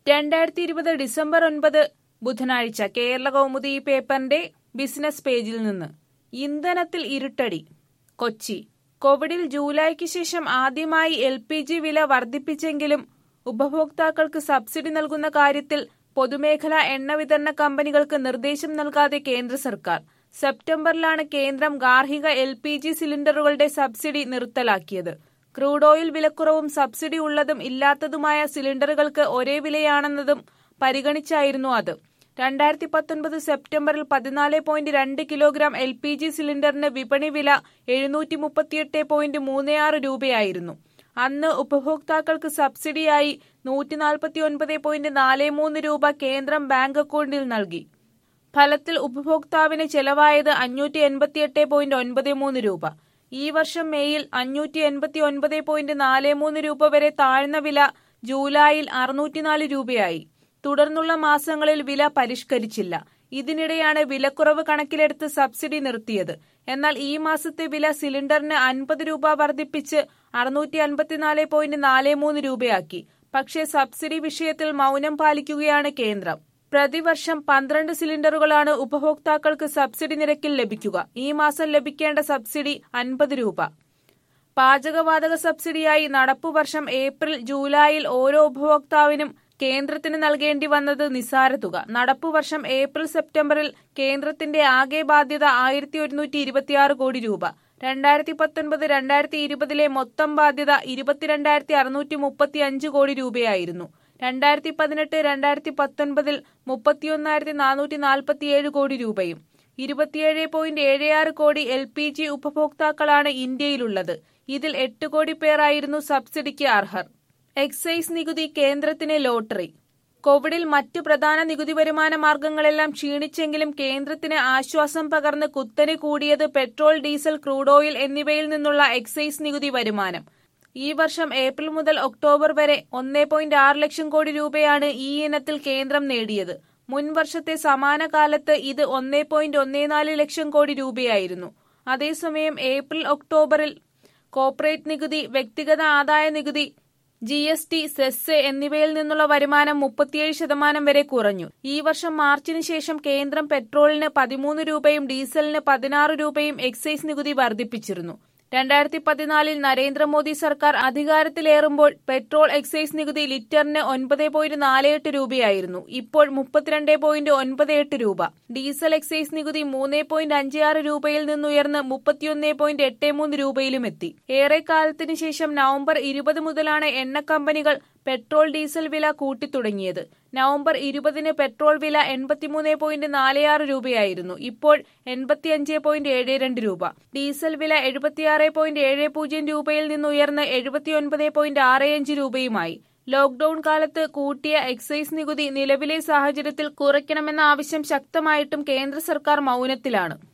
രണ്ടായിരത്തി ഇരുപത് ഡിസംബർ ഒൻപത് ബുധനാഴ്ച കേരള കൗമുദി ഈ പേപ്പറിന്റെ ബിസിനസ് പേജിൽ നിന്ന് ഇന്ധനത്തിൽ ഇരുട്ടടി കൊച്ചി കോവിഡിൽ ജൂലൈക്ക് ശേഷം ആദ്യമായി എൽ പി ജി വില വർദ്ധിപ്പിച്ചെങ്കിലും ഉപഭോക്താക്കൾക്ക് സബ്സിഡി നൽകുന്ന കാര്യത്തിൽ പൊതുമേഖലാ എണ്ണ വിതരണ കമ്പനികൾക്ക് നിർദ്ദേശം നൽകാതെ കേന്ദ്ര സർക്കാർ സെപ്റ്റംബറിലാണ് കേന്ദ്രം ഗാർഹിക എൽ പി ജി സിലിണ്ടറുകളുടെ സബ്സിഡി നിർത്തലാക്കിയത് ക്രൂഡ് ഓയിൽ വിലക്കുറവും സബ്സിഡി ഉള്ളതും ഇല്ലാത്തതുമായ സിലിണ്ടറുകൾക്ക് ഒരേ വിലയാണെന്നതും പരിഗണിച്ചായിരുന്നു അത് രണ്ടായിരത്തി പത്തൊൻപത് സെപ്റ്റംബറിൽ പതിനാല് പോയിന്റ് രണ്ട് കിലോഗ്രാം എൽ പി ജി സിലിണ്ടറിന് വിപണി വില എഴുന്നൂറ്റി മുപ്പത്തിയെട്ട് പോയിന്റ് മൂന്ന് ആറ് രൂപയായിരുന്നു അന്ന് ഉപഭോക്താക്കൾക്ക് സബ്സിഡിയായി നൂറ്റി നാൽപ്പത്തി ഒൻപത് പോയിന്റ് നാല് മൂന്ന് രൂപ കേന്ദ്രം ബാങ്ക് അക്കൗണ്ടിൽ നൽകി ഫലത്തിൽ ഉപഭോക്താവിന് ചെലവായത് അഞ്ഞൂറ്റി എൺപത്തിയെട്ട് പോയിന്റ് ഒൻപത് മൂന്ന് രൂപ ഈ വർഷം മെയ്യിൽ അഞ്ഞൂറ്റി എൺപത്തി ഒൻപത് പോയിന്റ് നാല് മൂന്ന് രൂപ വരെ താഴ്ന്ന വില ജൂലൈയിൽ അറുന്നൂറ്റിനാല് രൂപയായി തുടർന്നുള്ള മാസങ്ങളിൽ വില പരിഷ്കരിച്ചില്ല ഇതിനിടെയാണ് വിലക്കുറവ് കണക്കിലെടുത്ത് സബ്സിഡി നിർത്തിയത് എന്നാൽ ഈ മാസത്തെ വില സിലിണ്ടറിന് അൻപത് രൂപ വർദ്ധിപ്പിച്ച് അറുന്നൂറ്റി അൻപത്തിനാല് പോയിന്റ് നാല് മൂന്ന് രൂപയാക്കി പക്ഷേ സബ്സിഡി വിഷയത്തിൽ മൗനം പാലിക്കുകയാണ് കേന്ദ്രം പ്രതിവർഷം പന്ത്രണ്ട് സിലിണ്ടറുകളാണ് ഉപഭോക്താക്കൾക്ക് സബ്സിഡി നിരക്കിൽ ലഭിക്കുക ഈ മാസം ലഭിക്കേണ്ട സബ്സിഡി അൻപത് രൂപ പാചകവാതക സബ്സിഡിയായി നടപ്പുവർഷം ഏപ്രിൽ ജൂലൈയിൽ ഓരോ ഉപഭോക്താവിനും കേന്ദ്രത്തിന് നൽകേണ്ടി വന്നത് നിസാര തുക നടപ്പുവർഷം ഏപ്രിൽ സെപ്റ്റംബറിൽ കേന്ദ്രത്തിന്റെ ആകെ ബാധ്യത ആയിരത്തി ഒരുന്നൂറ്റി ഇരുപത്തിയാറ് കോടി രൂപ രണ്ടായിരത്തി പത്തൊൻപത് രണ്ടായിരത്തി ഇരുപതിലെ മൊത്തം ബാധ്യത ഇരുപത്തിരണ്ടായിരത്തി അറുന്നൂറ്റി മുപ്പത്തി അഞ്ച് കോടി രൂപയായിരുന്നു രണ്ടായിരത്തി പതിനെട്ട് രണ്ടായിരത്തി പത്തൊൻപതിൽ മുപ്പത്തിയൊന്നായിരത്തി നാനൂറ്റി നാൽപ്പത്തിയേഴ് കോടി രൂപയും ഇരുപത്തിയേഴ് പോയിന്റ് ഏഴ് ആറ് കോടി എൽ പി ജി ഉപഭോക്താക്കളാണ് ഇന്ത്യയിലുള്ളത് ഇതിൽ എട്ട് കോടി പേരായിരുന്നു സബ്സിഡിക്ക് അർഹർ എക്സൈസ് നികുതി കേന്ദ്രത്തിന് ലോട്ടറി കോവിഡിൽ മറ്റു പ്രധാന നികുതി വരുമാന മാർഗങ്ങളെല്ലാം ക്ഷീണിച്ചെങ്കിലും കേന്ദ്രത്തിന് ആശ്വാസം പകർന്ന് കുത്തനെ കൂടിയത് പെട്രോൾ ഡീസൽ ക്രൂഡ് ഓയിൽ എന്നിവയിൽ നിന്നുള്ള എക്സൈസ് നികുതി വരുമാനം ഈ വർഷം ഏപ്രിൽ മുതൽ ഒക്ടോബർ വരെ ഒന്നേ പോയിന്റ് ആറ് ലക്ഷം കോടി രൂപയാണ് ഈ ഇനത്തിൽ കേന്ദ്രം നേടിയത് മുൻ വർഷത്തെ സമാന കാലത്ത് ഇത് ഒന്നേ പോയിന്റ് ഒന്നേ നാല് ലക്ഷം കോടി രൂപയായിരുന്നു അതേസമയം ഏപ്രിൽ ഒക്ടോബറിൽ കോർപ്പറേറ്റ് നികുതി വ്യക്തിഗത ആദായ നികുതി ജി എസ് ടി സെസ് എന്നിവയിൽ നിന്നുള്ള വരുമാനം മുപ്പത്തിയേഴ് ശതമാനം വരെ കുറഞ്ഞു ഈ വർഷം മാർച്ചിന് ശേഷം കേന്ദ്രം പെട്രോളിന് പതിമൂന്ന് രൂപയും ഡീസലിന് പതിനാറ് രൂപയും എക്സൈസ് നികുതി വർദ്ധിപ്പിച്ചിരുന്നു രണ്ടായിരത്തി പതിനാലിൽ നരേന്ദ്രമോദി സർക്കാർ അധികാരത്തിലേറുമ്പോൾ പെട്രോൾ എക്സൈസ് നികുതി ലിറ്ററിന് ഒൻപത് പോയിന്റ് നാല് എട്ട് രൂപയായിരുന്നു ഇപ്പോൾ മുപ്പത്തിരണ്ട് പോയിന്റ് ഒൻപത് എട്ട് രൂപ ഡീസൽ എക്സൈസ് നികുതി മൂന്ന് പോയിന്റ് അഞ്ച് ആറ് രൂപയിൽ നിന്നുയർന്ന് മുപ്പത്തിയൊന്ന് പോയിന്റ് എട്ട് മൂന്ന് രൂപയിലും എത്തി ഏറെക്കാലത്തിന് ശേഷം നവംബർ ഇരുപത് മുതലാണ് എണ്ണ കമ്പനികൾ പെട്രോൾ ഡീസൽ വില കൂട്ടിത്തുടങ്ങിയത് നവംബർ ഇരുപതിന് പെട്രോൾ വില എൺപത്തിമൂന്ന് പോയിന്റ് നാല് ആറ് രൂപയായിരുന്നു ഇപ്പോൾ എൺപത്തിയഞ്ച് പോയിന്റ് ഏഴ് രണ്ട് രൂപ ഡീസൽ വില എഴുപത്തിയാറ് പോയിന്റ് ഏഴ് പൂജ്യം രൂപയിൽ നിന്ന് ഉയർന്ന് എഴുപത്തിയൊൻപത് പോയിന്റ് ആറ് അഞ്ച് രൂപയുമായി ലോക്ഡൌൺ കാലത്ത് കൂട്ടിയ എക്സൈസ് നികുതി നിലവിലെ സാഹചര്യത്തിൽ കുറയ്ക്കണമെന്ന ആവശ്യം ശക്തമായിട്ടും കേന്ദ്ര സർക്കാർ മൌനത്തിലാണ്